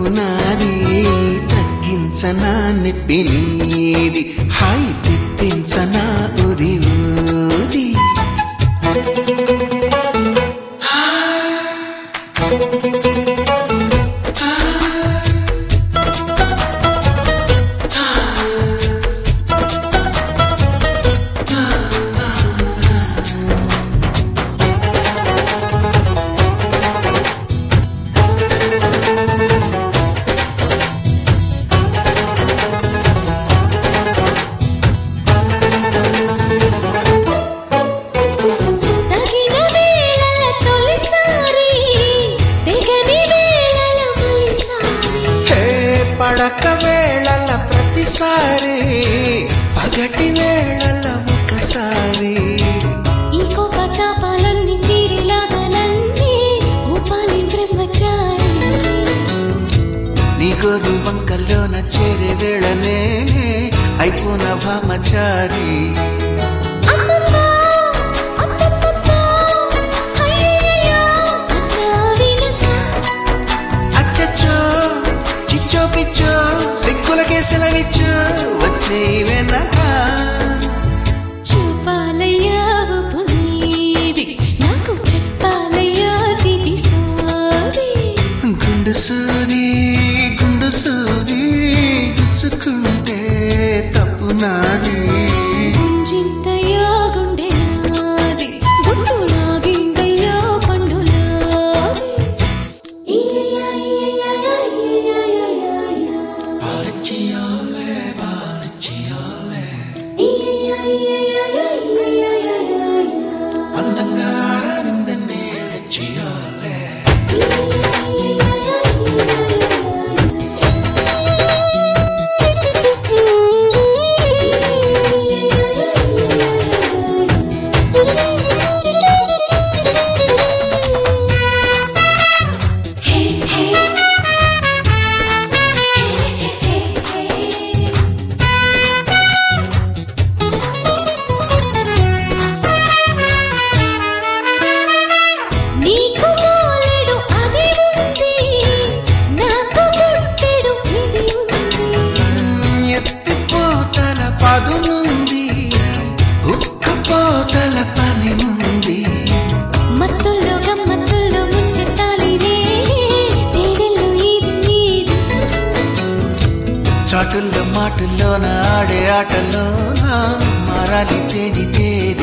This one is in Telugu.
తప్పు నాది తగ్గించనా నొప్పి నీది హాయి తిప్పించనా ఉది ఊది తగిన వేళల తొలిసారి తెగని వేళల మలిసారి హే పడక వేళల ప్రతిసారి పగటి వేళల ఒకసారి ఇంకో పతాపాలన్నీ తీరిలాగాలన్నీ ఊపాలి బ్రహ్మచారి నీ గోరు వంకల్లోన చేరే వేళనే అయిపోన భామచారి అమ్మమ్మ, అప్పప్పప్ప, అయ్యయ్యయ్యో, అన్నా వినక. అచ్చచ్చో చిచ్చో పిచ్చో సిక్కులకే సెలవిచ్చు వచ్చే వెనక చూపాలయ్యా ఊపు నీది, నాకు చెప్పాలయ్యా తిది సాది. గుండు సూది గుండు సూది గుచ్చుకుంటే తప్పు నాది గుంజింతయ్యా గుండె నాది, గుండు లాగిందయ్యా పండు నాది. ఇయ్యయ్యా, ఇయ్యయ్యా, ఇయ్యయ్యా, బాలచియోలే, బాలచియోలే, ఇయ్యయ్యా, ఇయ్యయ్యా, ఇయ్యయ్యా, అందంగా ఆరాడిందని చియోలే. నీకు మోలెడు అది ఉంది నాకు పుట్టెడు ఇది ఉంది ఎత్తిపోతల పదునుంది ఉక్కపోతల పని ఉంది మత్తుల్లో గమ్మత్తుల్లో ముంచెత్తాలి రే తేనెల్లో ఇది నీది చాటుల్లో మాటుల్లోన ఆడే ఆటలోన మారాలి తేది తేది